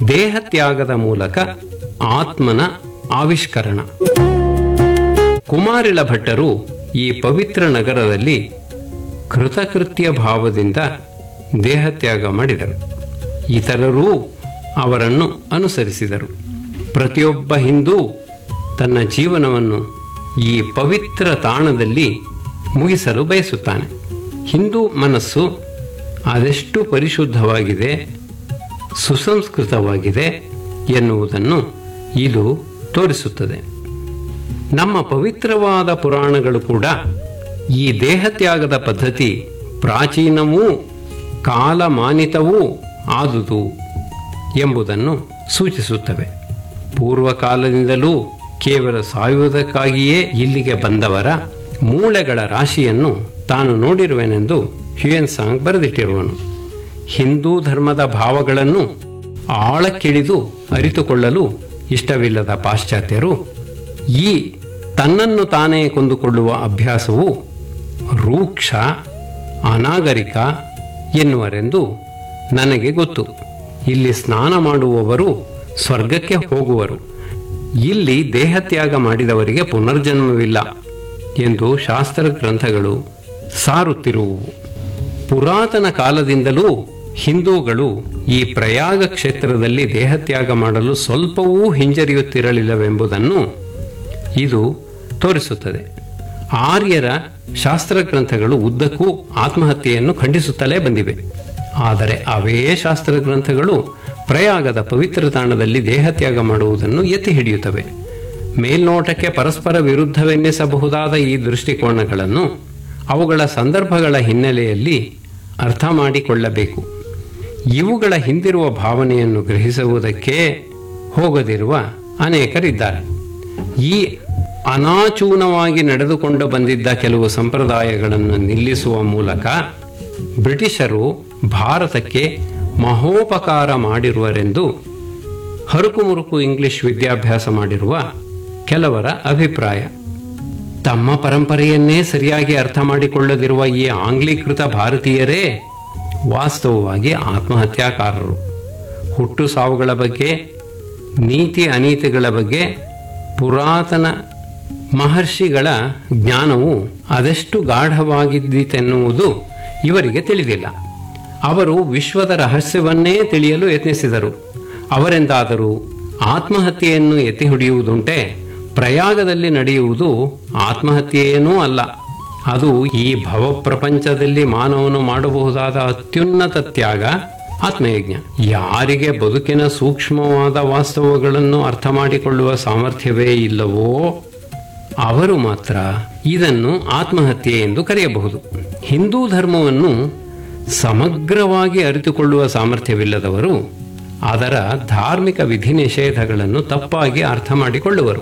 ದೇಹತ್ಯಾಗದ ಮೂಲಕ ಆತ್ಮನ ಆವಿಷ್ಕರಣ ಕುಮಾರಿಲ ಭಟ್ಟರು ಈ ಪವಿತ್ರ ನಗರದಲ್ಲಿ ಕೃತಕೃತ್ಯ ಭಾವದಿಂದ ದೇಹತ್ಯಾಗ ಮಾಡಿದರು ಇತರರೂ ಅವರನ್ನು ಅನುಸರಿಸಿದರು ಪ್ರತಿಯೊಬ್ಬ ಹಿಂದೂ ತನ್ನ ಜೀವನವನ್ನು ಈ ಪವಿತ್ರ ತಾಣದಲ್ಲಿ ಮುಗಿಸಲು ಬಯಸುತ್ತಾನೆ ಹಿಂದೂ ಮನಸ್ಸು ಅದೆಷ್ಟು ಪರಿಶುದ್ಧವಾಗಿದೆ ಸುಸಂಸ್ಕೃತವಾಗಿದೆ ಎನ್ನುವುದನ್ನು ಇದು ತೋರಿಸುತ್ತದೆ ನಮ್ಮ ಪವಿತ್ರವಾದ ಪುರಾಣಗಳು ಕೂಡ ಈ ದೇಹತ್ಯಾಗದ ಪದ್ಧತಿ ಪ್ರಾಚೀನವೂ ಕಾಲಮಾನಿತವೂ ಆದುದು ಎಂಬುದನ್ನು ಸೂಚಿಸುತ್ತವೆ ಪೂರ್ವಕಾಲದಿಂದಲೂ ಕೇವಲ ಸಾಯುವುದಕ್ಕಾಗಿಯೇ ಇಲ್ಲಿಗೆ ಬಂದವರ ಮೂಳೆಗಳ ರಾಶಿಯನ್ನು ತಾನು ನೋಡಿರುವೆನೆಂದು ಹ್ಯುಯನ್ ಸಾಂಗ್ ಬರೆದಿಟ್ಟಿರುವನು ಹಿಂದೂ ಧರ್ಮದ ಭಾವಗಳನ್ನು ಆಳಕ್ಕಿಳಿದು ಅರಿತುಕೊಳ್ಳಲು ಇಷ್ಟವಿಲ್ಲದ ಪಾಶ್ಚಾತ್ಯರು ಈ ತನ್ನನ್ನು ತಾನೇ ಕೊಂದುಕೊಳ್ಳುವ ಅಭ್ಯಾಸವು ರೂಕ್ಷ ಅನಾಗರಿಕ ಎನ್ನುವರೆಂದು ನನಗೆ ಗೊತ್ತು ಇಲ್ಲಿ ಸ್ನಾನ ಮಾಡುವವರು ಸ್ವರ್ಗಕ್ಕೆ ಹೋಗುವರು ಇಲ್ಲಿ ದೇಹತ್ಯಾಗ ಮಾಡಿದವರಿಗೆ ಪುನರ್ಜನ್ಮವಿಲ್ಲ ಎಂದು ಶಾಸ್ತ್ರ ಗ್ರಂಥಗಳು ಸಾರುತ್ತಿರುವುವು ಪುರಾತನ ಕಾಲದಿಂದಲೂ ಹಿಂದೂಗಳು ಈ ಪ್ರಯಾಗ ಕ್ಷೇತ್ರದಲ್ಲಿ ದೇಹತ್ಯಾಗ ಮಾಡಲು ಸ್ವಲ್ಪವೂ ಹಿಂಜರಿಯುತ್ತಿರಲಿಲ್ಲವೆಂಬುದನ್ನು ಇದು ತೋರಿಸುತ್ತದೆ ಆರ್ಯರ ಶಾಸ್ತ್ರ ಗ್ರಂಥಗಳು ಉದ್ದಕ್ಕೂ ಆತ್ಮಹತ್ಯೆಯನ್ನು ಖಂಡಿಸುತ್ತಲೇ ಬಂದಿವೆ ಆದರೆ ಅವೇ ಶಾಸ್ತ್ರ ಗ್ರಂಥಗಳು ಪ್ರಯಾಗದ ಪವಿತ್ರ ತಾಣದಲ್ಲಿ ದೇಹತ್ಯಾಗ ಮಾಡುವುದನ್ನು ಎತ್ತಿ ಹಿಡಿಯುತ್ತವೆ ಮೇಲ್ನೋಟಕ್ಕೆ ಪರಸ್ಪರ ವಿರುದ್ಧವೆನ್ನಿಸಬಹುದಾದ ಈ ದೃಷ್ಟಿಕೋನಗಳನ್ನು ಅವುಗಳ ಸಂದರ್ಭಗಳ ಹಿನ್ನೆಲೆಯಲ್ಲಿ ಅರ್ಥ ಮಾಡಿಕೊಳ್ಳಬೇಕು ಇವುಗಳ ಹಿಂದಿರುವ ಭಾವನೆಯನ್ನು ಗ್ರಹಿಸುವುದಕ್ಕೆ ಹೋಗದಿರುವ ಅನೇಕರಿದ್ದಾರೆ ಈ ಅನಾಚೂನವಾಗಿ ನಡೆದುಕೊಂಡು ಬಂದಿದ್ದ ಕೆಲವು ಸಂಪ್ರದಾಯಗಳನ್ನು ನಿಲ್ಲಿಸುವ ಮೂಲಕ ಬ್ರಿಟಿಷರು ಭಾರತಕ್ಕೆ ಮಹೋಪಕಾರ ಮಾಡಿರುವರೆಂದು ಹರುಕುಮುರುಕು ಇಂಗ್ಲಿಷ್ ವಿದ್ಯಾಭ್ಯಾಸ ಮಾಡಿರುವ ಕೆಲವರ ಅಭಿಪ್ರಾಯ ತಮ್ಮ ಪರಂಪರೆಯನ್ನೇ ಸರಿಯಾಗಿ ಅರ್ಥ ಮಾಡಿಕೊಳ್ಳದಿರುವ ಈ ಆಂಗ್ಲೀಕೃತ ಭಾರತೀಯರೇ ವಾಸ್ತವವಾಗಿ ಆತ್ಮಹತ್ಯಾಕಾರರು ಹುಟ್ಟು ಸಾವುಗಳ ಬಗ್ಗೆ ನೀತಿ ಅನೀತಿಗಳ ಬಗ್ಗೆ ಪುರಾತನ ಮಹರ್ಷಿಗಳ ಜ್ಞಾನವು ಅದೆಷ್ಟು ಗಾಢವಾಗಿದ್ದಿತೆನ್ನುವುದು ಇವರಿಗೆ ತಿಳಿದಿಲ್ಲ ಅವರು ವಿಶ್ವದ ರಹಸ್ಯವನ್ನೇ ತಿಳಿಯಲು ಯತ್ನಿಸಿದರು ಅವರೆಂದಾದರೂ ಆತ್ಮಹತ್ಯೆಯನ್ನು ಎತ್ತಿ ಹಿಡಿಯುವುದುಂಟೆ ಪ್ರಯಾಗದಲ್ಲಿ ನಡೆಯುವುದು ಆತ್ಮಹತ್ಯೆಯೇನೂ ಅಲ್ಲ ಅದು ಈ ಭವಪ್ರಪಂಚದಲ್ಲಿ ಮಾನವನು ಮಾಡಬಹುದಾದ ಅತ್ಯುನ್ನತ ತ್ಯಾಗ ಆತ್ಮಯಜ್ಞ ಯಾರಿಗೆ ಬದುಕಿನ ಸೂಕ್ಷ್ಮವಾದ ವಾಸ್ತವಗಳನ್ನು ಅರ್ಥ ಮಾಡಿಕೊಳ್ಳುವ ಸಾಮರ್ಥ್ಯವೇ ಇಲ್ಲವೋ ಅವರು ಮಾತ್ರ ಇದನ್ನು ಆತ್ಮಹತ್ಯೆ ಎಂದು ಕರೆಯಬಹುದು ಹಿಂದೂ ಧರ್ಮವನ್ನು ಸಮಗ್ರವಾಗಿ ಅರಿತುಕೊಳ್ಳುವ ಸಾಮರ್ಥ್ಯವಿಲ್ಲದವರು ಅದರ ಧಾರ್ಮಿಕ ವಿಧಿ ನಿಷೇಧಗಳನ್ನು ತಪ್ಪಾಗಿ ಅರ್ಥ ಮಾಡಿಕೊಳ್ಳುವರು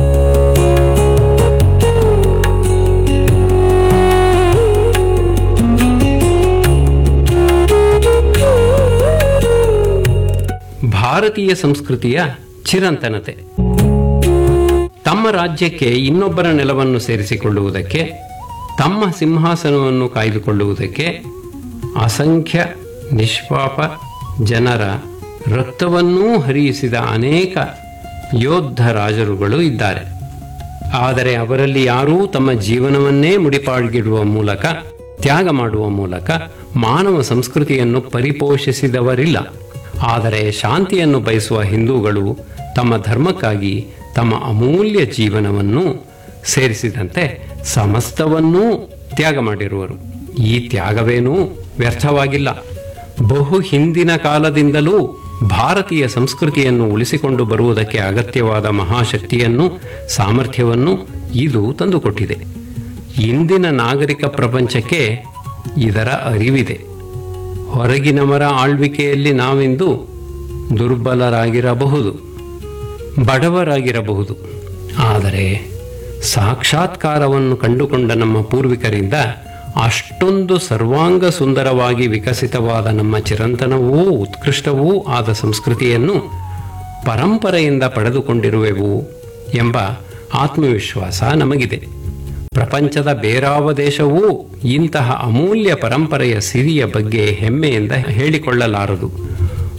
ಭಾರತೀಯ ಸಂಸ್ಕೃತಿಯ ಚಿರಂತನತೆ ತಮ್ಮ ರಾಜ್ಯಕ್ಕೆ ಇನ್ನೊಬ್ಬರ ನೆಲವನ್ನು ಸೇರಿಸಿಕೊಳ್ಳುವುದಕ್ಕೆ ತಮ್ಮ ಸಿಂಹಾಸನವನ್ನು ಕಾಯ್ದುಕೊಳ್ಳುವುದಕ್ಕೆ ಅಸಂಖ್ಯ ನಿಷ್ಪಾಪ ಜನರ ರಕ್ತವನ್ನೂ ಹರಿಯಿಸಿದ ಅನೇಕ ಯೋಧ ರಾಜರುಗಳು ಇದ್ದಾರೆ ಆದರೆ ಅವರಲ್ಲಿ ಯಾರೂ ತಮ್ಮ ಜೀವನವನ್ನೇ ಮುಡಿಪಾಗಿಡುವ ಮೂಲಕ ತ್ಯಾಗ ಮಾಡುವ ಮೂಲಕ ಮಾನವ ಸಂಸ್ಕೃತಿಯನ್ನು ಪರಿಪೋಷಿಸಿದವರಿಲ್ಲ ಆದರೆ ಶಾಂತಿಯನ್ನು ಬಯಸುವ ಹಿಂದೂಗಳು ತಮ್ಮ ಧರ್ಮಕ್ಕಾಗಿ ತಮ್ಮ ಅಮೂಲ್ಯ ಜೀವನವನ್ನು ಸೇರಿಸಿದಂತೆ ಸಮಸ್ತವನ್ನೂ ತ್ಯಾಗ ಮಾಡಿರುವರು ಈ ತ್ಯಾಗವೇನೂ ವ್ಯರ್ಥವಾಗಿಲ್ಲ ಬಹು ಹಿಂದಿನ ಕಾಲದಿಂದಲೂ ಭಾರತೀಯ ಸಂಸ್ಕೃತಿಯನ್ನು ಉಳಿಸಿಕೊಂಡು ಬರುವುದಕ್ಕೆ ಅಗತ್ಯವಾದ ಮಹಾಶಕ್ತಿಯನ್ನು ಸಾಮರ್ಥ್ಯವನ್ನು ಇದು ತಂದುಕೊಟ್ಟಿದೆ ಇಂದಿನ ನಾಗರಿಕ ಪ್ರಪಂಚಕ್ಕೆ ಇದರ ಅರಿವಿದೆ ಹೊರಗಿನವರ ಆಳ್ವಿಕೆಯಲ್ಲಿ ನಾವಿಂದು ದುರ್ಬಲರಾಗಿರಬಹುದು ಬಡವರಾಗಿರಬಹುದು ಆದರೆ ಸಾಕ್ಷಾತ್ಕಾರವನ್ನು ಕಂಡುಕೊಂಡ ನಮ್ಮ ಪೂರ್ವಿಕರಿಂದ ಅಷ್ಟೊಂದು ಸರ್ವಾಂಗ ಸುಂದರವಾಗಿ ವಿಕಸಿತವಾದ ನಮ್ಮ ಚಿರಂತನವೂ ಉತ್ಕೃಷ್ಟವೂ ಆದ ಸಂಸ್ಕೃತಿಯನ್ನು ಪರಂಪರೆಯಿಂದ ಪಡೆದುಕೊಂಡಿರುವೆವು ಎಂಬ ಆತ್ಮವಿಶ್ವಾಸ ನಮಗಿದೆ ಪ್ರಪಂಚದ ಬೇರಾವ ದೇಶವೂ ಇಂತಹ ಅಮೂಲ್ಯ ಪರಂಪರೆಯ ಸಿರಿಯ ಬಗ್ಗೆ ಹೆಮ್ಮೆಯಿಂದ ಹೇಳಿಕೊಳ್ಳಲಾರದು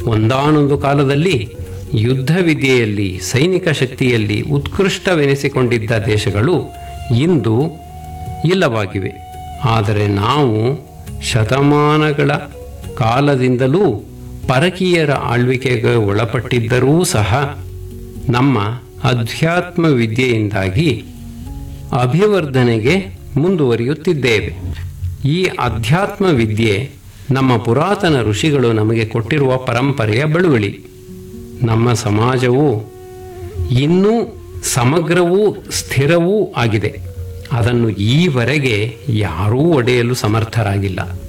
ಒಂದಾನೊಂದು ಕಾಲದಲ್ಲಿ ಯುದ್ಧ ವಿದ್ಯೆಯಲ್ಲಿ ಸೈನಿಕ ಶಕ್ತಿಯಲ್ಲಿ ಉತ್ಕೃಷ್ಟವೆನಿಸಿಕೊಂಡಿದ್ದ ದೇಶಗಳು ಇಂದು ಇಲ್ಲವಾಗಿವೆ ಆದರೆ ನಾವು ಶತಮಾನಗಳ ಕಾಲದಿಂದಲೂ ಪರಕೀಯರ ಆಳ್ವಿಕೆಗೆ ಒಳಪಟ್ಟಿದ್ದರೂ ಸಹ ನಮ್ಮ ಅಧ್ಯಾತ್ಮ ವಿದ್ಯೆಯಿಂದಾಗಿ ಅಭಿವರ್ಧನೆಗೆ ಮುಂದುವರಿಯುತ್ತಿದ್ದೇವೆ ಈ ಅಧ್ಯಾತ್ಮ ವಿದ್ಯೆ ನಮ್ಮ ಪುರಾತನ ಋಷಿಗಳು ನಮಗೆ ಕೊಟ್ಟಿರುವ ಪರಂಪರೆಯ ಬಳುವಳಿ ನಮ್ಮ ಸಮಾಜವು ಇನ್ನೂ ಸಮಗ್ರವೂ ಸ್ಥಿರವೂ ಆಗಿದೆ ಅದನ್ನು ಈವರೆಗೆ ಯಾರೂ ಒಡೆಯಲು ಸಮರ್ಥರಾಗಿಲ್ಲ